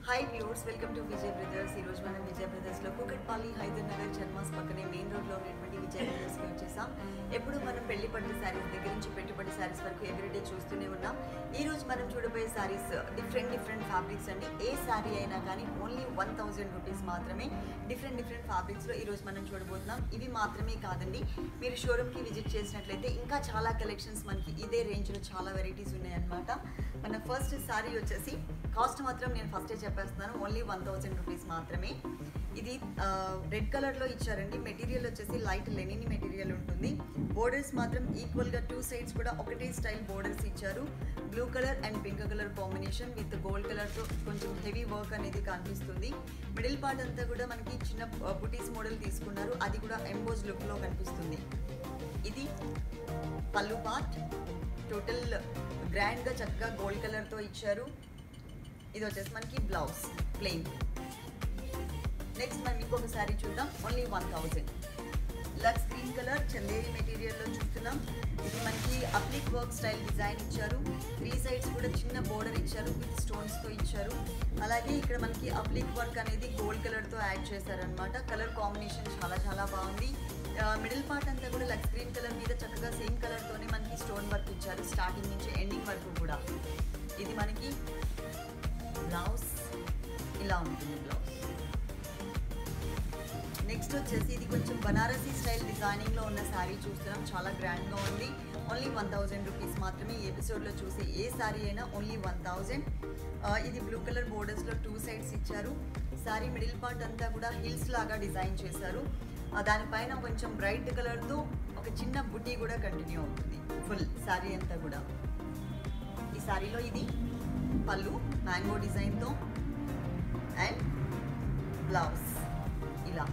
hi viewers welcome to Vijay brothers ఈ రోజు మనం విజయ్ బ్రదర్స్ లో కూకట్పల్లి హైదర్ నగర్ చర్మాస్ పక్కనే మెయిన్ రోడ్ లో ఉన్నటువంటి విజయ్ బ్రదర్స్ కి వచ్చేసాం ఎప్పుడు మనం పెళ్లి పట్టు శారీస్ దగ్గర నుంచి పెట్టుబడి శారీస్ వరకు ఎవ్రీడే చూస్తూనే ఉన్నాం ఈ రోజు మనం చూడబోయే శారీస్ డిఫరెంట్ డిఫరెంట్ ఫ్యాబ్రిక్స్ అండి ఏ శారీ అయినా కానీ ఓన్లీ వన్ థౌజండ్ రూపీస్ మాత్రమే డిఫరెంట్ డిఫరెంట్ ఫ్యాబ్రిక్స్ లో ఈ రోజు మనం చూడబోతున్నాం ఇవి మాత్రమే కాదండి మీరు షోరూమ్ కి విజిట్ చేసినట్లయితే ఇంకా చాలా కలెక్షన్స్ మనకి ఇదే రేంజ్ లో చాలా వెరైటీస్ ఉన్నాయన్నమాట మన ఫస్ట్ శారీ వచ్చేసి కాస్ట్ మాత్రం నేను ఫస్టే చెప్పేస్తున్నాను ఓన్లీ వన్ థౌజండ్ రూపీస్ మాత్రమే ఇది రెడ్ కలర్లో ఇచ్చారండి మెటీరియల్ వచ్చేసి లైట్ లెనిన్ మెటీరియల్ ఉంటుంది బోర్డర్స్ మాత్రం ఈక్వల్గా టూ సైడ్స్ కూడా ఒకటే స్టైల్ బోర్డర్స్ ఇచ్చారు blue colour and pink colour combination with gold కలర్తో కొంచెం హెవీ వర్క్ అనేది కనిపిస్తుంది మిడిల్ పార్ట్ అంతా కూడా మనకి చిన్న బుటీస్ మోడల్ తీసుకున్నారు అది కూడా ఎంబోజ్ లుక్లో కనిపిస్తుంది ఇది పళ్ళు పార్ట్ టోటల్ గ్రాండ్గా చక్కగా గోల్డ్ కలర్తో ఇచ్చారు ఇది వచ్చేసి మనకి బ్లౌజ్ ప్లెయిన్ నెక్స్ట్ మనం ఇంకొక శారీ చూద్దాం ఓన్లీ వన్ థౌజండ్ లక్స్ గ్రీన్ కలర్ చందేరి మెటీరియల్లో చూస్తున్నాం ఇది మనకి అప్లిక్ వర్క్ స్టైల్ డిజైన్ ఇచ్చారు త్రీ సైడ్స్ కూడా చిన్న బోర్డర్ ఇచ్చారు విత్ స్టోన్స్తో ఇచ్చారు అలాగే ఇక్కడ మనకి అప్లిక్ వర్క్ అనేది గోల్డ్ కలర్తో యాడ్ చేశారనమాట కలర్ కాంబినేషన్ చాలా చాలా బాగుంది మిడిల్ పార్ట్ అంతా కూడా లక్స్ గ్రీన్ కలర్ మీద చక్కగా సేమ్ కలర్తోనే మనకి స్టోన్ వర్క్ ఇచ్చారు స్టార్టింగ్ నుంచి ఎండింగ్ వరకు కూడా ఇది మనకి బ్లౌజ్ ఇలా ఉంటుంది బ్లౌజ్ నెక్స్ట్ వచ్చేసి ఇది కొంచెం బనారసీ స్టైల్ డిజైనింగ్లో ఉన్న శారీ చూస్తున్నాం చాలా గ్రాండ్గా ఉంది ఓన్లీ వన్ థౌజండ్ రూపీస్ మాత్రమే ఈ ఎపిసోడ్లో చూసే ఏ శారీ అయినా ఓన్లీ వన్ థౌజండ్ ఇది బ్లూ కలర్ బోర్డర్స్లో టూ సైడ్స్ ఇచ్చారు శారీ మిడిల్ పార్ట్ అంతా కూడా హిల్స్ లాగా డిజైన్ చేశారు ఆ, దానిపైన కొంచెం బ్రైట్ కలర్తో ఒక చిన్న బుటీ కూడా కంటిన్యూ అవుతుంది ఫుల్ శారీ అంతా కూడా ఈ శారీలో ఇది పళ్ళు మ్యాంగో డిజైన్తో అండ్ బ్లౌజ్ ఇలా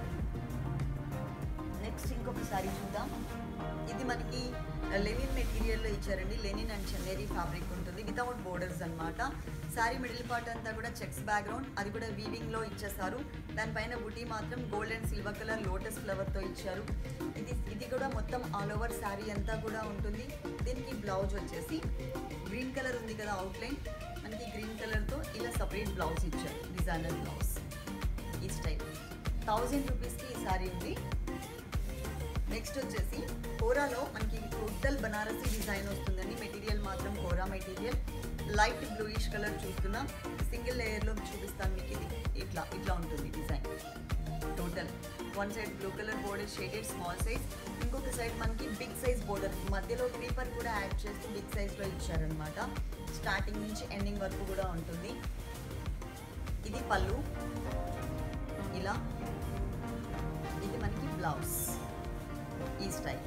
నెక్స్ట్ ఇంకొక శారీ చూద్దాం ఇది మనకి లెనిన్ మెటీరియల్లో ఇచ్చారండి లెనిన్ అండ్ చందేరి ఫ్యాబ్రిక్ ఉంటుంది వితౌట్ బోర్డర్స్ అన్నమాట శారీ మిడిల్ పార్ట్ అంతా కూడా చెక్స్ బ్యాక్గ్రౌండ్ అది కూడా వీవింగ్లో ఇచ్చేసారు దానిపైన బుటీ మాత్రం gold and silver colour lotus ఫ్లవర్తో ఇచ్చారు ఇది ఇది కూడా మొత్తం ఆల్ ఓవర్ శారీ అంతా కూడా ఉంటుంది దీనికి బ్లౌజ్ వచ్చేసి గ్రీన్ కలర్ ఉంది కదా అవుట్లైన్ మనకి గ్రీన్ కలర్తో ఇలా సపరేట్ బ్లౌజ్ ఇచ్చారు డిజైనర్ బ్లౌజ్ ఈ స్టైల్ థౌజండ్ రూపీస్కి ఈ శారీ ఉంది నెక్స్ట్ వచ్చేసి కోరాలో మనకి టోటల్ బనారసీ డిజైన్ వస్తుందండి మెటీరియల్ మాత్రం kora material light bluish colour చూస్తున్నాం సింగిల్ లేయర్లో చూపిస్తాను మీకు ఇది ఇట్లా ఇట్లా ఉంటుంది design total one side blue colour border shaded small size ఇంకొక సైడ్ మనకి బిగ్ సైజ్ బోర్డర్ మధ్యలో క్రీపర్ కూడా యాడ్ చేస్తూ బిగ్ సైజ్లో ఇచ్చారనమాట స్టార్టింగ్ నుంచి ఎండింగ్ వరకు కూడా ఉంటుంది ఇది పళ్ళు ఇలా ఇది మనకి బ్లౌజ్ ఈ స్టైల్లో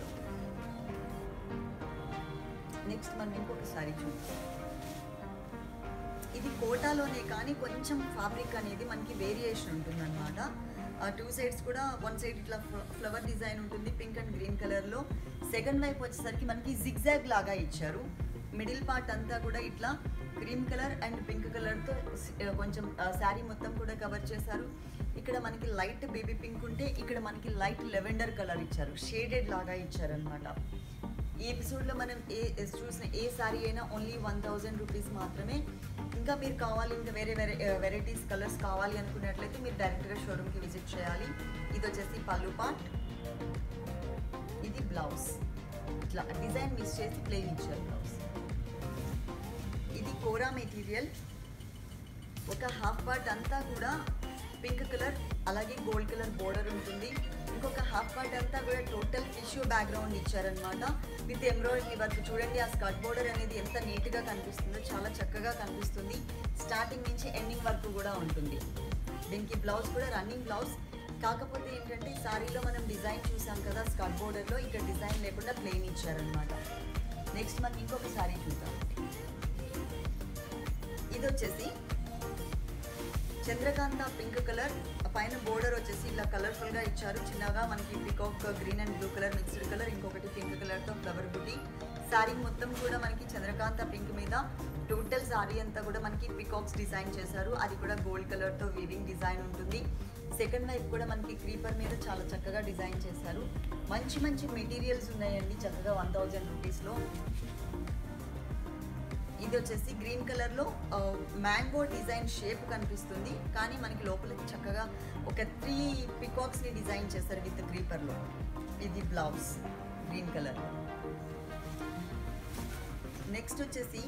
నెక్స్ట్ మనం ఇంకొక సారీ చూద్దాం ఇది కోటాలోనే కానీ కొంచెం ఫ్యాబ్రిక్ అనేది మనకి వేరియేషన్ ఉంటుందన్నమాట టూ సైడ్స్ కూడా వన్ సైడ్ ఇట్లా ఫ్లవర్ డిజైన్ ఉంటుంది పింక్ అండ్ గ్రీన్ కలర్లో సెకండ్ వైపు వచ్చేసరికి మనకి జిగ్జాగ్ లాగా ఇచ్చారు మిడిల్ పార్ట్ అంతా కూడా ఇట్లా క్రీమ్ కలర్ అండ్ పింక్ కలర్తో కొంచెం శారీ మొత్తం కూడా కవర్ చేశారు ఇక్కడ మనకి లైట్ బేబీ పింక్ ఉంటే ఇక్కడ మనకి లైట్ లెవెండర్ కలర్ ఇచ్చారు షేడెడ్ లాగా ఇచ్చారనమాట ఈ ఎపిసోడ్లో మనం ఏ చూసిన ఏ శారీ అయినా ఓన్లీ వన్ థౌజండ్ రూపీస్ మాత్రమే ఇంకా మీరు కావాలి ఇంకా వేరే వేరే వెరైటీస్ కలర్స్ కావాలి అనుకున్నట్లయితే మీరు డైరెక్ట్గా షోరూమ్కి విజిట్ చేయాలి ఇది వచ్చేసి పళ్ళు పార్ట్ ఇది బ్లౌజ్ ఇట్లా డిజైన్ మిస్ చేసి ప్లెయిన్ ఇచ్చారు బ్లౌజ్ ఇది కోరా మెటీరియల్ ఒక హాఫ్ పార్ట్ అంతా కూడా పింక్ కలర్ అలాగే గోల్డ్ కలర్ బోర్డర్ ఉంటుంది ఇంకొక హాఫ్ పార్ట్ అంతా కూడా టోటల్ టిష్యూ బ్యాక్గ్రౌండ్ ఇచ్చారనమాట విత్ ఎంబ్రాయిడరీ వర్క్ చూడండి ఆ స్కర్ట్ బోర్డర్ అనేది ఎంత నీట్గా కనిపిస్తుందో చాలా చక్కగా కనిపిస్తుంది స్టార్టింగ్ నుంచి ఎండింగ్ వరకు కూడా ఉంటుంది దీనికి బ్లౌజ్ కూడా రన్నింగ్ బ్లౌజ్ కాకపోతే ఏంటంటే సారీలో మనం డిజైన్ చూసాం కదా స్కర్ట్ బోర్డర్లో ఇక్కడ డిజైన్ లేకుండా ప్లెయిన్ ఇచ్చారనమాట నెక్స్ట్ మనం ఇంకొక సారీ చూద్దాం ఇది వచ్చేసి చంద్రకాంత పింక్ కలర్ పైన బోర్డర్ వచ్చేసి ఇలా కలర్ఫుల్ గా ఇచ్చారు చిన్నగా మనకి peacock green and blue colour mixed colour ఇంకొకటి పింక్ కలర్ తో ఫ్లవర్ బుటీ శారీ మొత్తం కూడా మనకి చంద్రకాంత పింక్ మీద టోటల్ శారీ అంతా కూడా మనకి పికాక్స్ డిజైన్ చేశారు అది కూడా గోల్డ్ కలర్ తో వీవింగ్ డిజైన్ ఉంటుంది సెకండ్ వైపు కూడా మనకి క్రీపర్ మీద చాలా చక్కగా డిజైన్ చేశారు మంచి మంచి మెటీరియల్స్ ఉన్నాయండి చక్కగా వన్ థౌజండ్ రూపీస్లో ఇది వచ్చేసి గ్రీన్ కలర్లో మ్యాంగో డిజైన్ షేప్ కనిపిస్తుంది కానీ మనకి లోపల చక్కగా ఒక త్రీ పికాక్స్ని డిజైన్ చేస్తారు విత్ క్రీపర్లో ఇది బ్లౌజ్ గ్రీన్ కలర్ నెక్స్ట్ వచ్చేసి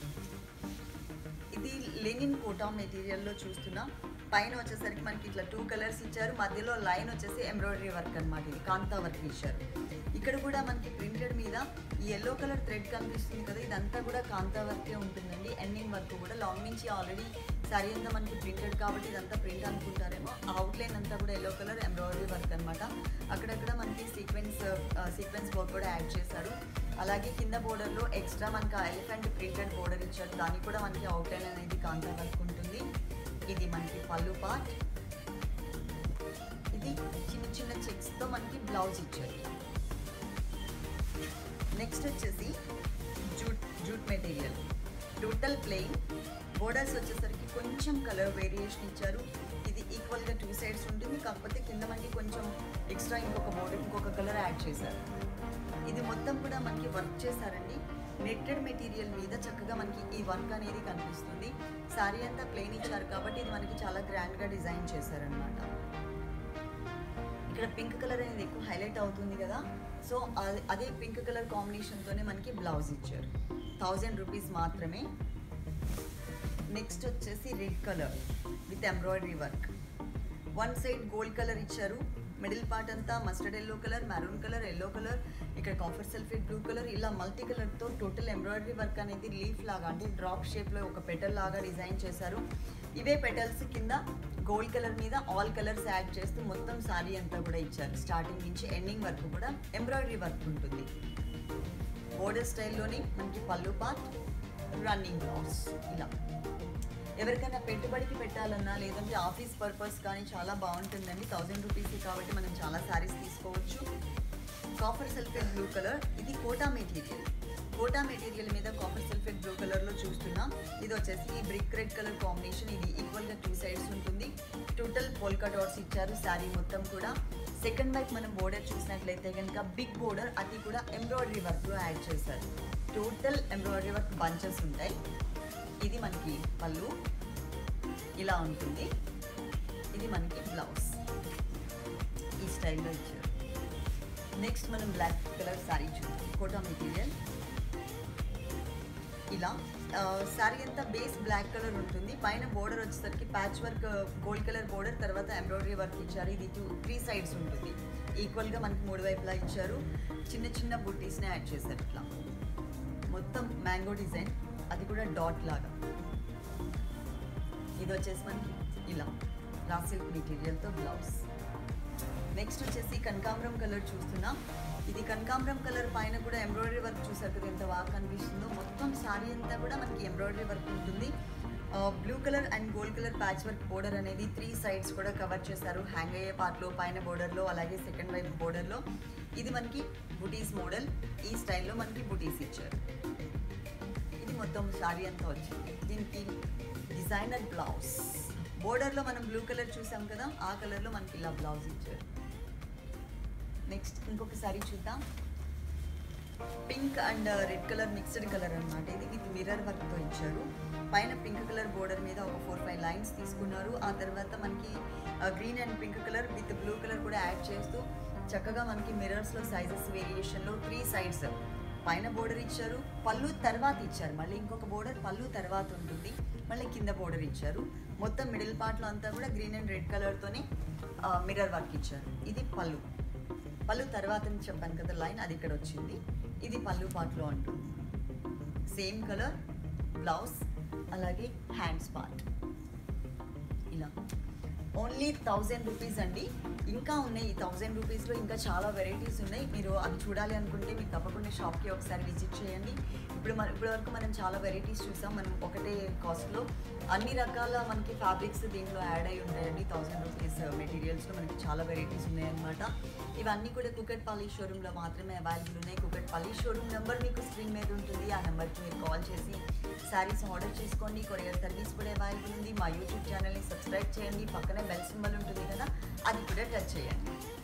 ఇది లెనిన్ కోటా మెటీరియల్లో చూస్తున్నాం పైన వచ్చేసరికి మనకి ఇట్లా టూ కలర్స్ ఇచ్చారు మధ్యలో లైన్ వచ్చేసి ఎంబ్రాయిడరీ వర్క్ అనమాట ఇది కాంతా వర్క్ ఇచ్చారు ఇక్కడ కూడా మనకి ప్రింటెడ్ మీద ఈ ఎల్లో కలర్ థ్రెడ్ కనిపిస్తుంది కదా ఇదంతా కూడా కాంతా వర్కే ఉంటుందండి ఎండింగ్ వర్క్ కూడా లాంగ్ నుంచి ఆల్రెడీ సారీ అంతా మనకి ప్రింటెడ్ కాబట్టి ఇదంతా ప్రింట్ అనుకుంటారేమో అవుట్లైన్ అంతా కూడా ఎల్లో కలర్ ఎంబ్రాయిడరీ వర్క్ అనమాట అక్కడక్కడ మనకి సీక్వెన్స్ సీక్వెన్స్ వర్క్ కూడా యాడ్ చేశారు అలాగే కింద బోర్డర్లో ఎక్స్ట్రా మనకి ఎలిఫెంట్ ప్రింటెడ్ బోర్డర్ ఇచ్చారు దానికి కూడా మనకి అవుట్లైన్ అనేది కాంతా వర్క్ ఉంటుంది ఇది మనకి పళ్ళు పార్ట్ ఇది చిన్న చిన్న చెక్స్తో మనకి బ్లౌజ్ ఇచ్చారు నెక్స్ట్ వచ్చేసి jute jute material total plain borders వచ్చేసరికి కొంచెం కలర్ వేరియేషన్ ఇచ్చారు ఇది ఈక్వల్గా టూ సైడ్స్ ఉంటుంది కాకపోతే కింద మనకి కొంచెం ఎక్స్ట్రా ఇంకొక బోర్డర్ ఇంకొక కలర్ యాడ్ చేశారు ఇది మొత్తం కూడా మనకి వర్క్ చేశారండి నెట్టెడ్ మెటీరియల్ మీద చక్కగా మనకి ఈ వర్క్ అనేది కనిపిస్తుంది శారీ అంతా ప్లెయిన్ ఇచ్చారు కాబట్టి ఇది మనకి చాలా గ్రాండ్గా డిజైన్ చేశారనమాట ఇక్కడ పింక్ కలర్ అనేది ఎక్కువ హైలైట్ అవుతుంది కదా సో అదే- అదే పింక్ కలర్ కాంబినేషన్తోనే మనకి బ్లౌజ్ ఇచ్చారు థౌజండ్ రూపీస్ మాత్రమే నెక్స్ట్ వచ్చేసి red colour with embroidery work one side gold colour ఇచ్చారు మిడిల్ పార్ట్ అంతా mustard yellow colour maroon colour yellow colour ఇక్కడ కాఫర్ సల్ఫేట్ బ్లూ కలర్ ఇలా మల్టీ కలర్తో టోటల్ ఎంబ్రాయిడరీ వర్క్ అనేది లీఫ్ లాగా అంటే డ్రాప్ షేప్లో ఒక పెటల్ లాగా డిజైన్ చేశారు ఇవే పెటల్స్ కింద గోల్డ్ కలర్ మీద ఆల్ కలర్స్ యాడ్ చేస్తూ మొత్తం సారీ అంతా కూడా ఇచ్చారు స్టార్టింగ్ నుంచి ఎండింగ్ వరకు కూడా ఎంబ్రాయిడరీ వర్క్ ఉంటుంది బోర్డర్ స్టైల్లోని మనకి పళ్ళు పార్ట్ రన్నింగ్ బ్లౌజ్ ఇలా ఎవరికైనా పెట్టుబడికి పెట్టాలన్నా లేదంటే ఆఫీస్ పర్పస్ కానీ చాలా బాగుంటుందండి థౌజండ్ రూపీస్ కాబట్టి మనం చాలా శారీస్ తీసుకోవచ్చు కాఫర్ సల్ఫేట్ బ్లూ కలర్ ఇది కోటా మెటీరియల్ కోటా మెటీరియల్ మీద కాఫర్ సల్ఫేట్ బ్లూ కలర్లో చూస్తున్నాం ఇది వచ్చేసి ఈ బ్రిక్ రెడ్ కలర్ కాంబినేషన్ ఇది ఈక్వల్గా టూ సైడ్స్ ఉంటుంది టోటల్ పోల్కా డాట్స్ ఇచ్చారు శారీ మొత్తం కూడా సెకండ్ వైపు మనం బోర్డర్ చూసినట్లయితే కనుక బిగ్ బోర్డర్ అది కూడా ఎంబ్రాయిడరీ వర్క్లో యాడ్ చేశారు టోటల్ ఎంబ్రాయిడరీ వర్క్ బంచెస్ ఉంటాయి ఇది మనకి పళ్ళు ఇలా ఉంటుంది ఇది మనకి బ్లౌజ్ ఈ స్టైల్లో ఇచ్చారు నెక్స్ట్ మనం బ్లాక్ కలర్ శారీ చూద్దాం కోటా మెటీరియల్ ఇలా శారీ అంతా బేస్ బ్లాక్ కలర్ ఉంటుంది పైన బోర్డర్ వచ్చేసరికి patch work gold colour border తర్వాత ఎంబ్రాయిడరీ వర్క్ ఇచ్చారు ఇది టూ త్రీ సైడ్స్ ఉంటుంది ఈక్వల్గా మనకి మూడు వైపులా ఇచ్చారు చిన్న చిన్న బుట్టీస్ని యాడ్ చేశారు ఇట్లా మొత్తం మ్యాంగో డిజైన్ అది కూడా డాట్ లాగా ఇది వచ్చేసి మనకి ఇలా రా సిల్క్ మెటీరియల్తో బ్లౌజ్ నెక్స్ట్ వచ్చేసి కనకాంబరం కలర్ చూస్తున్నాం ఇది కనకాంబరం కలర్ పైన కూడా ఎంబ్రాయిడరీ వర్క్ చూసారు కదా ఎంత బాగా కనిపిస్తుందో మొత్తం శారీ అంతా కూడా మనకి ఎంబ్రాయిడరీ వర్క్ ఉంటుంది blue colour and gold colour patch work border అనేది త్రీ సైడ్స్ కూడా కవర్ చేశారు హ్యాంగ్ అయ్యే పార్ట్లో పైన బోర్డర్లో అలాగే సెకండ్ వైపు బోర్డర్లో ఇది మనకి బుటీస్ మోడల్ ఈ స్టైల్లో మనకి బుటీస్ ఇచ్చారు ఇది మొత్తం శారీ అంతా వచ్చింది దీనికి డిజైనర్ బ్లౌజ్ బోర్డర్లో మనం బ్లూ కలర్ చూసాం కదా ఆ కలర్లో మనకి ఇలా బ్లౌజ్ ఇచ్చారు నెక్స్ట్ ఇంకొక సారీ చూద్దాం pink and red colour mixed colour అన్నమాట ఇది విత్ మిర్రర్ వర్క్తో ఇచ్చారు పైన పింక్ కలర్ బోర్డర్ మీద ఒక ఫోర్ ఫైవ్ లైన్స్ తీసుకున్నారు ఆ తర్వాత మనకి green and pink colour with blue colour కూడా యాడ్ చేస్తూ చక్కగా మనకి మిర్రర్స్లో సైజెస్ వేరియేషన్లో త్రీ సైడ్స్ పైన బోర్డర్ ఇచ్చారు పళ్ళు తర్వాత ఇచ్చారు మళ్ళీ ఇంకొక బోర్డర్ పళ్ళు తర్వాత ఉంటుంది మళ్ళీ కింద బోర్డర్ ఇచ్చారు మొత్తం మిడిల్ పార్ట్లో అంతా కూడా గ్రీన్ అండ్ రెడ్ కలర్తోనే మిర్రర్ వర్క్ ఇచ్చారు ఇది పళ్ళు పళ్ళు తర్వాత అని చెప్పాను కదా లైన్ అది ఇక్కడ వచ్చింది ఇది పళ్ళు పార్ట్లో ఉంటుంది సేమ్ కలర్ బ్లౌజ్ అలాగే హ్యాండ్స్ పార్ట్ ఇలా ఓన్లీ థౌజండ్ రూపీస్ అండి ఇంకా ఉన్నాయి ఈ థౌజండ్ రూపీస్లో ఇంకా చాలా వెరైటీస్ ఉన్నాయి మీరు అవి చూడాలి అనుకుంటే మీరు తప్పకుండా షాప్కి ఒకసారి విజిట్ చేయండి ఇప్పుడు మన ఇప్పటి వరకు మనం చాలా వెరైటీస్ చూసాం మనం ఒకటే కాస్ట్లో అన్ని రకాల మనకి ఫ్యాబ్రిక్స్ దీంట్లో యాడ్ అయి ఉంటాయండి థౌజండ్ రూపీస్ మెటీరియల్స్లో మనకి చాలా వెరైటీస్ ఉన్నాయన్నమాట ఇవన్నీ కూడా కుకట్పల్లి షోరూంలో మాత్రమే అవైలబుల్ ఉన్నాయి కుకట్పల్లి షోరూమ్ నెంబర్ మీకు స్క్రీన్ మీద ఉంటుంది ఆ నెంబర్కి మీరు కాల్ చేసి శారీస్ ఆర్డర్ చేసుకోండి కొరియర్ సర్వీస్ కూడా అవైలబుల్ ఉంది మా యూట్యూబ్ ఛానల్ని సబ్స్క్రైబ్ చేయండి పక్కనే బెల్ సింబల్ ఉంటుంది కదా అది కూడా టచ్ చేయండి